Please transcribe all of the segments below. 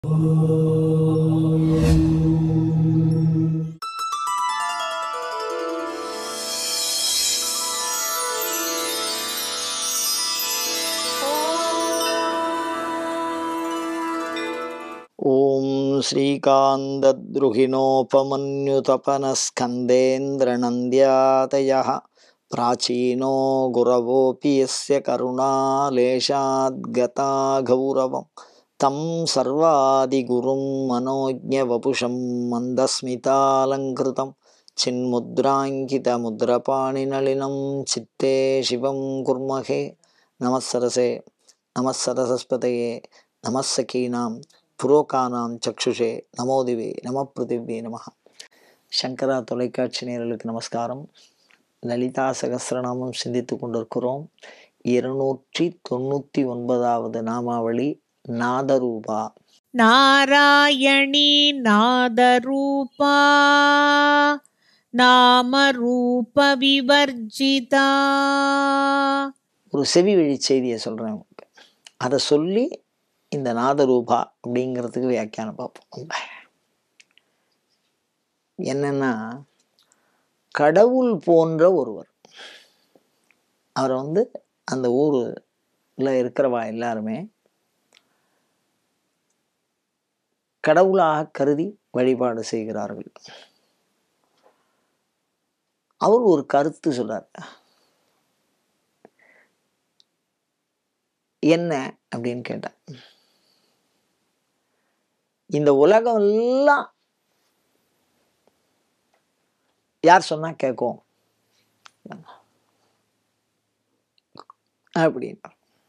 ॐ श्रीकान्तद्रुहिणोपमन्युतपनस्कन्देन्द्रनन्द्यातयः प्राचीनो गुरवोऽपि यस्य करुणालेशाद्गता गौरवं तं सर्वादिगुरुं मनोज्ञवपुषं मन्दस्मितालङ्कृतं चिन्मुद्राङ्कितमुद्रपाणिनलिनं चित्ते शिवं कुर्महे नमः सरसे नमः सरसस्पतये नमः सखीनां புரோகானாம் சக்ஷுஷே நமோதிவே நம பிருத்திவே நம சங்கரா தொலைக்காட்சி நேயர்களுக்கு நமஸ்காரம் லலிதா சகசிரநாமம் சிந்தித்து கொண்டிருக்கிறோம் இருநூற்றி தொண்ணூற்றி ஒன்பதாவது நாமாவளி நாதரூபா नारायणी नादरूपा नामरूपविवर्जिता ஒரு செவி வழி செய்தியை சொல்கிறேன் உங்களுக்கு அதை சொல்லி இந்த நாதரூபா அப்படிங்கிறதுக்கு வியாக்கியானம் பார்ப்போம் என்னன்னா கடவுள் போன்ற ஒருவர் அவரை வந்து அந்த ஊரில் இருக்கிறவா எல்லாருமே கடவுளாக கருதி வழிபாடு செய்கிறார்கள் அவர் ஒரு கருத்து சொல்றார் என்ன அப்படின்னு கேட்டார் இந்த உலகம் எல்லாம் யார் சொன்னா கேட்கும் அப்படின்னா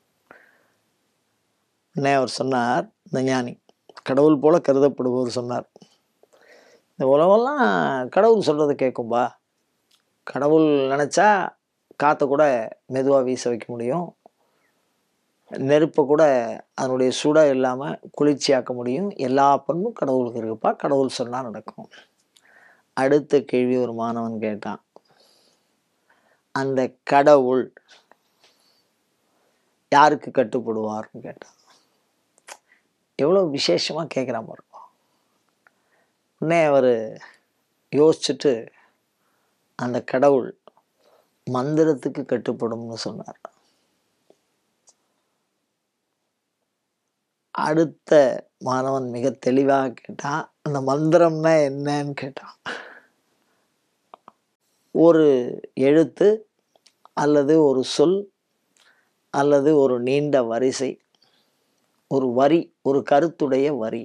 உடனே அவர் சொன்னார் இந்த ஞானி கடவுள் போல கருதப்படுபவர் சொன்னார் இந்த உலகம்லாம் கடவுள் சொல்றதை கேட்கும்பா கடவுள் நினைச்சா காற்றை கூட மெதுவாக வீச வைக்க முடியும் நெருப்பை கூட அதனுடைய சுட இல்லாமல் குளிர்ச்சியாக்க முடியும் எல்லா பண்பும் கடவுளுக்கு இருக்குப்பா கடவுள் சொன்னால் நடக்கும் அடுத்த கேள்வி ஒரு மாணவன் கேட்டான் அந்த கடவுள் யாருக்கு கட்டுப்படுவார்னு கேட்டான் எவ்வளோ விசேஷமாக கேட்குறான் பாருங்க உடனே அவர் யோசிச்சுட்டு அந்த கடவுள் மந்திரத்துக்கு கட்டுப்படும்னு சொன்னார் அடுத்த மாணவன் மிக தெளிவாக கேட்டான் அந்த மந்திரம்னா என்னன்னு கேட்டான் ஒரு எழுத்து அல்லது ஒரு சொல் அல்லது ஒரு நீண்ட வரிசை ஒரு வரி ஒரு கருத்துடைய வரி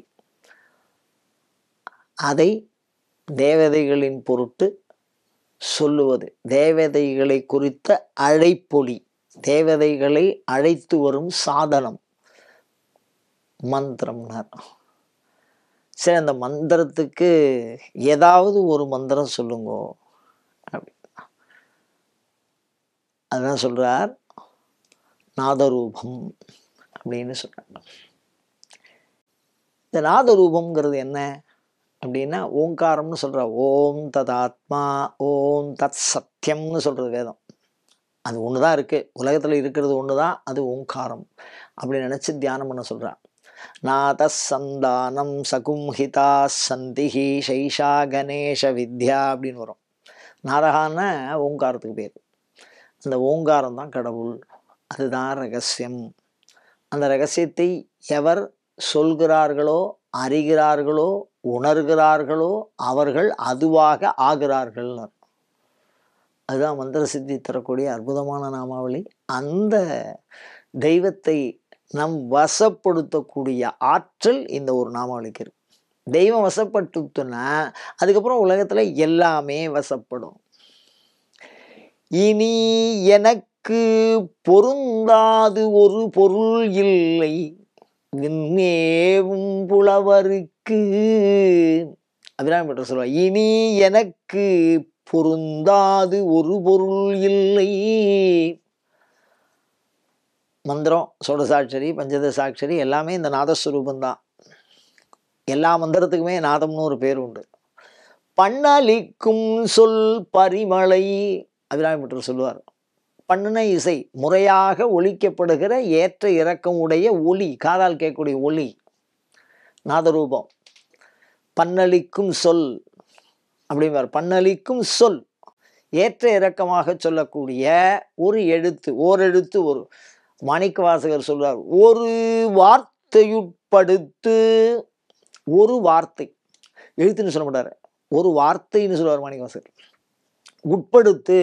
அதை தேவதைகளின் பொருட்டு சொல்லுவது தேவதைகளை குறித்த அழைப்பொலி தேவதைகளை அழைத்து வரும் சாதனம் மந்திரம்னார் சரி அந்த மந்திரத்துக்கு ஏதாவது ஒரு மந்திரம் சொல்லுங்க அப்படின்னா அதான் சொல்றார் நாதரூபம் அப்படின்னு சொல்றாங்க இந்த நாதரூபம்ங்கிறது என்ன அப்படின்னா ஓங்காரம்னு சொல்ற ஓம் ததாத்மா ஓம் தத் சத்தியம்னு சொல்றது வேதம் அது ஒன்று தான் இருக்கு உலகத்தில் இருக்கிறது ஒன்று தான் அது ஓங்காரம் அப்படி நினச்சி தியானம் பண்ண சொல்கிறான் நாத சந்தானம் சகும்ஹிதா சந்திஹி ஷைஷா கணேஷ வித்யா அப்படின்னு வரும் நாதகான ஓங்காரத்துக்கு பேர் அந்த ஓங்காரம் தான் கடவுள் அதுதான் ரகசியம் அந்த ரகசியத்தை எவர் சொல்கிறார்களோ அறிகிறார்களோ உணர்கிறார்களோ அவர்கள் அதுவாக ஆகிறார்கள் அதுதான் மந்திர சித்தி தரக்கூடிய அற்புதமான நாமாவளி அந்த தெய்வத்தை நம் வசப்படுத்தக்கூடிய ஆற்றல் இந்த ஒரு நாமாவளிக்கு இருக்கு தெய்வம் வசப்பட்டுனா அதுக்கப்புறம் உலகத்துல எல்லாமே வசப்படும் இனி எனக்கு பொருந்தாது ஒரு பொருள் இல்லை விண்ணேவும் புலவருக்கு அபிராமி பட்டர் சொல்லுவா இனி எனக்கு பொருந்தாது ஒரு பொருள் இல்லை மந்திரம் சோடசாட்சரி பஞ்சதசாட்சரி எல்லாமே இந்த நாதஸ்வரூபந்தான் எல்லா மந்திரத்துக்குமே நாதம்னு ஒரு பேர் உண்டு பண்ணளிக்கும் சொல் பரிமளை அபிராமி பட்டர் சொல்லுவார் பண்ணுன இசை முறையாக ஒலிக்கப்படுகிற ஏற்ற இறக்கம் உடைய ஒலி காதால் கேட்கக்கூடிய ஒலி நாதரூபம் பன்னளிக்கும் சொல் அப்படிம்பார் பன்னளிக்கும் சொல் ஏற்ற இறக்கமாக சொல்லக்கூடிய ஒரு எழுத்து ஓரெழுத்து ஒரு மாணிக்க வாசகர் சொல்றார் ஒரு வார்த்தையுட்படுத்து ஒரு வார்த்தை எழுத்துன்னு சொல்ல மாட்டாரு ஒரு வார்த்தைன்னு சொல்லுவார் மாணிக்க வாசகர் உட்படுத்து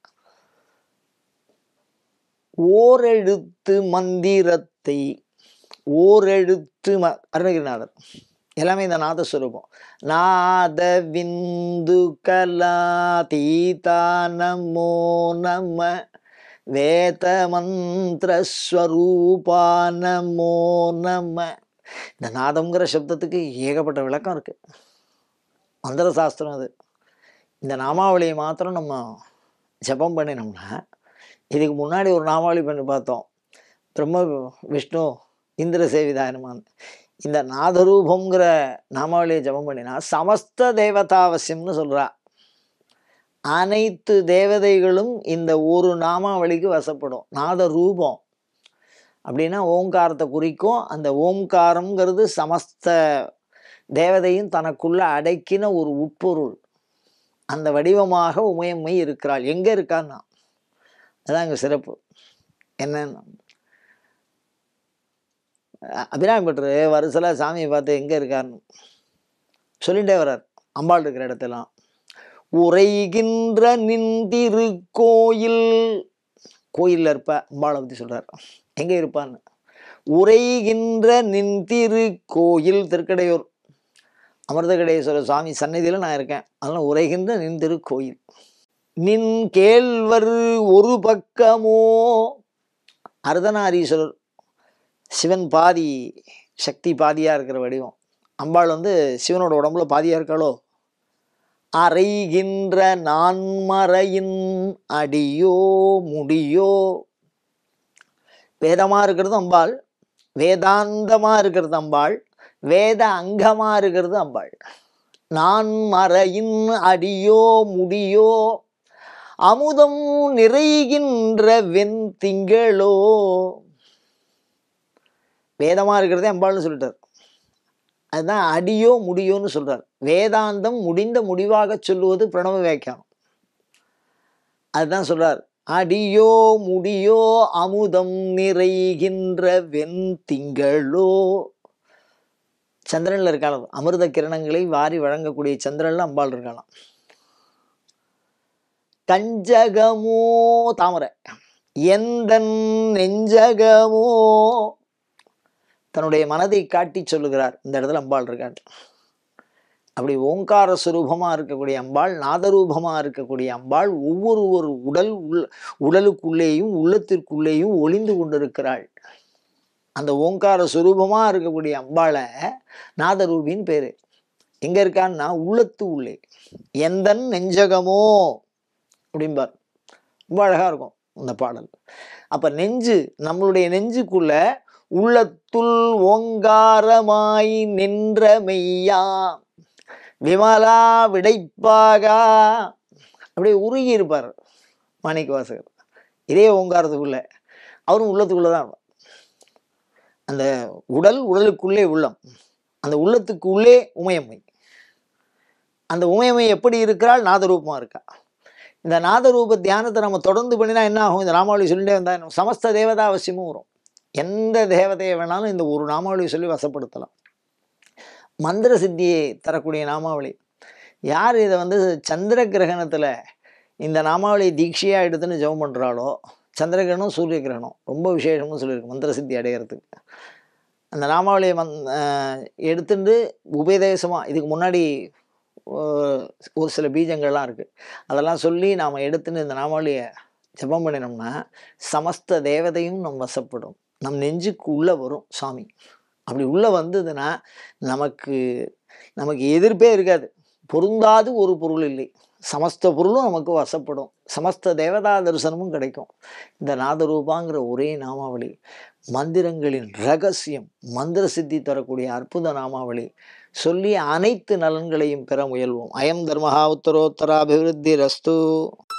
ஓரெழுத்து மந்திரத்தை ஓரெழுத்து ம அருணகிரிநாதர் எல்லாமே இந்த நாதஸ்வரூபம் நாத விந்து கலா தீதா நமோ நம வேத மந்திரஸ்வரூபா நமோ நம இந்த நாதம்ங்கிற சப்தத்துக்கு ஏகப்பட்ட விளக்கம் இருக்கு மந்திர சாஸ்திரம் அது இந்த நாமாவளியை மாத்திரம் நம்ம ஜபம் பண்ணினோம்னா இதுக்கு முன்னாடி ஒரு நாமாவளி பண்ணி பார்த்தோம் பிரம்ம விஷ்ணு இந்திர சேவிதாயனமான் இந்த நாதரூபங்கிற நாமாவளியை ஜபம் பண்ணினா சமஸ்த தேவதாவசியம்னு சொல்றா அனைத்து தேவதைகளும் இந்த ஒரு நாமாவளிக்கு வசப்படும் நாத ரூபம் அப்படின்னா ஓங்காரத்தை குறிக்கும் அந்த ஓங்காரம்ங்கிறது சமஸ்த தேவதையும் தனக்குள்ள அடக்கின ஒரு உட்பொருள் அந்த வடிவமாக உமையம்மை இருக்கிறாள் எங்க இருக்கான்னா அதான் இங்க சிறப்பு என்னன்னா அ- அபிராமி பட்டர் வருசலா சாமியை பார்த்து எங்க இருக்காருன்னு சொல்லிட்டே வர்றார் அம்பாள் இருக்கிற இடத்தெல்லாம் உரைகின்ற நின்றிரு கோயில் கோயில்ல இருப்ப அம்பாளை பத்தி சொல்றார் எங்க இருப்பான்னு உரைகின்ற நின்றிரு கோயில் திருக்கடையூர் அமிர்தகடேஸ்வரர் சுவாமி சந்நிதியில் நான் இருக்கேன் அதெல்லாம் உரைகின்ற நின்றிரு கோயில் நின் கேழ்வர் ஒரு பக்கமோ அர்த்தநாரீஸ்வரர் சிவன் பாதி சக்தி பாதியாக இருக்கிற வடிவம் அம்பாள் வந்து சிவனோட உடம்புல பாதியாக இருக்காளோ அறைகின்ற நான்மறையின் அடியோ முடியோ வேதமாக இருக்கிறது அம்பாள் வேதாந்தமாக இருக்கிறது அம்பாள் வேத அங்கமாக இருக்கிறது அம்பாள் நான் மறையின் அடியோ முடியோ அமுதம் நிறைகின்ற வெண் திங்களோ வேதமாக இருக்கிறதே அம்பாள்னு சொல்லிட்டார் அதுதான் அடியோ முடியோன்னு சொல்றார் வேதாந்தம் முடிந்த முடிவாக சொல்லுவது பிரணவ வியாக்கியானம் அதுதான் சொல்றார் அடியோ முடியோ அமுதம் நிறைகின்ற வெண் திங்களோ சந்திரன்ல இருக்காளாம் அமிர்த கிரணங்களை வாரி வழங்கக்கூடிய சந்திரன்ல அம்பாள் இருக்கலாம் கஞ்சகமோ தாமரை எந்த நெஞ்சகமோ தன்னுடைய மனதை காட்டி சொல்லுகிறார் இந்த இடத்துல அம்பாள் இருக்காள் அப்படி ஓங்கார சுரூபமா இருக்கக்கூடிய அம்பாள் நாதரூபமா இருக்கக்கூடிய அம்பாள் ஒவ்வொரு ஒரு உடல் உள் உடலுக்குள்ளேயும் உள்ளத்திற்குள்ளேயும் ஒளிந்து கொண்டிருக்கிறாள் அந்த ஓங்கார சுரூபமா இருக்கக்கூடிய அம்பாளை நாதரூபின்னு பேரு எங்க இருக்கான்னா உள்ளத்து உள்ளே எந்தன் நெஞ்சகமோ அப்படிம்பார் ரொம்ப அழகா இருக்கும் இந்த பாடல் அப்ப நெஞ்சு நம்மளுடைய நெஞ்சுக்குள்ள உள்ளத்துள் ஓங்காரமாய் நின்ற மெய்யா விமலா விடைப்பாகா அப்படியே உருகி இருப்பார் மாணிக்க வாசகர் இதே ஓங்காரத்துக்குள்ள அவரும் உள்ளத்துக்குள்ள தான் இருப்பார். அந்த உடல் உடலுக்குள்ளே உள்ளம் அந்த உள்ளத்துக்கு உள்ளே உமையம்மை அந்த உமையம்மை எப்படி இருக்கிறாள் நாதரூபமா இருக்கா இந்த நாதரூப தியானத்தை நம்ம தொடர்ந்து பண்ணினா என்ன ஆகும் இந்த நாமாவளி சொல்லிட்டே வந்தா என்ன? சமஸ்த தேவதா அவசியமும் வரும் எந்த தேவதையை வேணாலும் இந்த ஒரு நாமாவளி சொல்லி வசப்படுத்தலாம் மந்திர சித்தியை தரக்கூடிய நாமாவளி யார் இதை வந்து சந்திர கிரகணத்தில் இந்த நாமாவளி தீட்சையாக எடுத்துன்னு ஜெபம் பண்ணுறாளோ சந்திர கிரகணம் சூரிய கிரகணம் ரொம்ப விசேஷம்னு சொல்லியிருக்கு மந்திர சித்தி அடையிறதுக்கு அந்த நாமாவளியை மந் ஆஹ் எடுத்துட்டு உபதேசமாக இதுக்கு முன்னாடி ஒரு- ஒரு சில பீஜங்கள்லாம் இருக்குது அதெல்லாம் சொல்லி நாம் எடுத்துன்னு இந்த நாமாவளியை ஜெபம் பண்ணினோம்னா சமஸ்த தேவதையும் நம் வசப்படும் நம் நெஞ்சுக்கு உள்ளே வரும் சாமி அப்படி உள்ளே வந்ததுன்னா நமக்கு நமக்கு எதிர்ப்பே இருக்காது பொருந்தாது ஒரு பொருள் இல்லை சமஸ்த பொருளும் நமக்கு வசப்படும் சமஸ்த தேவதா தரிசனமும் கிடைக்கும் இந்த நாதரூபாங்கிற ஒரே நாமாவளி மந்திரங்களின் ரகசியம் மந்திர சித்தி தரக்கூடிய அற்புத நாமாவளி சொல்லி அனைத்து நலன்களையும் பெற முயல்வோம் அயம் தர்மஹா உத்தரோத்தராபிவிருத்தி ரஸ்து